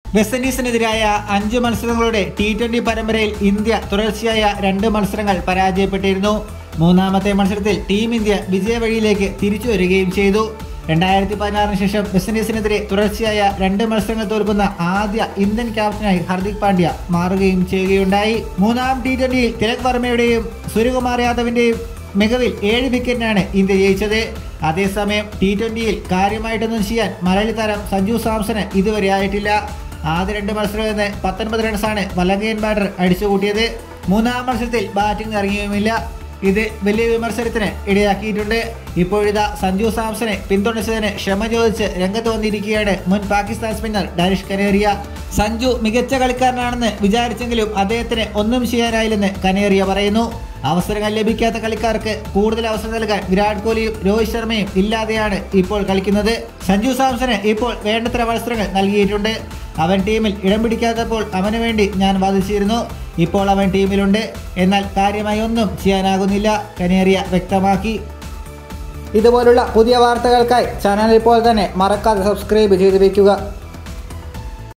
west ഇൻഡീസിനെതിരായ അഞ്ച് മത്സരങ്ങളുടെ T twenty പരമ്പരയിൽ ഇന്ത്യ തുടർച്ചയായ രണ്ട് മത്സരങ്ങൾ പരാജയപ്പെട്ടിരുന്നു മൂന്നാമത്തെ മത്സരത്തിൽ ടീം ഇന്ത്യ വിജയവഴിയിലേക്ക് തിരിച്ചു വരികയും ചെയ്തു രണ്ടായിരത്തി പതിനാറിന് ശേഷം വെസ്റ്റ് ഇൻഡീസിനെതിരെ തുടർച്ചയായ രണ്ട് മത്സരങ്ങൾ തോൽക്കുന്ന ആദ്യ ഇന്ത്യൻ ക്യാപ്റ്റനായി ഹർദിക് പാണ്ഡ്യ മാറുകയും ചെയ്യുകയുണ്ടായി മൂന്നാം ടി ട്വന്റിയിൽ തിലക് വർമ്മയുടെയും സൂര്യകുമാർ യാദവിന്റെയും മികവിൽ ഏഴ് വിക്കറ്റിനാണ് ഇന്ത്യ ജയിച്ചത് അതേസമയം ടി ട്വന്റിയിൽ കാര്യമായിട്ടൊന്നും ചെയ്യാൻ മലയാളി താരം സഞ്ജു സാംസന് ഇതുവരെ ആയിട്ടില്ല ആദ്യ രണ്ട് മത്സരങ്ങളിൽ നിന്ന് പത്തൊൻപത് റൺസാണ് വലങ്കയൻ ബാറ്റർ അടിച്ചുകൂട്ടിയത് മൂന്നാം മത്സരത്തിൽ ബാറ്റിംഗ് ഇറങ്ങിയുമില്ല ഇത് വലിയ വിമർശനത്തിന് ഇടയാക്കിയിട്ടുണ്ട് ഇപ്പോഴിതാ സഞ്ജു സാംസനെ പിന്തുണച്ചതിന് ക്ഷമ ചോദിച്ച് രംഗത്ത് വന്നിരിക്കുകയാണ് മുൻ പാകിസ്ഥാൻ സ്പിന്നർ ഡാനിഷ് കനേറിയ സഞ്ജു മികച്ച കളിക്കാരനാണെന്ന് വിചാരിച്ചെങ്കിലും അദ്ദേഹത്തിന് ഒന്നും ചെയ്യാനായില്ലെന്ന് കനേറിയ പറയുന്നു അവസരങ്ങൾ ലഭിക്കാത്ത കളിക്കാർക്ക് കൂടുതൽ അവസരം നൽകാൻ വിരാട് കോഹ്ലിയും രോഹിത് ശർമ്മയും ഇല്ലാതെയാണ് ഇപ്പോൾ കളിക്കുന്നത് സഞ്ജു സാംസന് ഇപ്പോൾ വേണ്ടത്ര അവസരങ്ങൾ നൽകിയിട്ടുണ്ട് അവൻ ടീമിൽ ഇടം പിടിക്കാത്തപ്പോൾ അവന് വേണ്ടി ഞാൻ വാദിച്ചിരുന്നു ഇപ്പോൾ അവൻ ടീമിലുണ്ട് എന്നാൽ കാര്യമായി ഒന്നും ചെയ്യാനാകുന്നില്ല കനേറിയ വ്യക്തമാക്കി ഇതുപോലുള്ള പുതിയ വാർത്തകൾക്കായി ചാനൽ ഇപ്പോൾ തന്നെ മറക്കാതെ സബ്സ്ക്രൈബ് ചെയ്ത് വയ്ക്കുക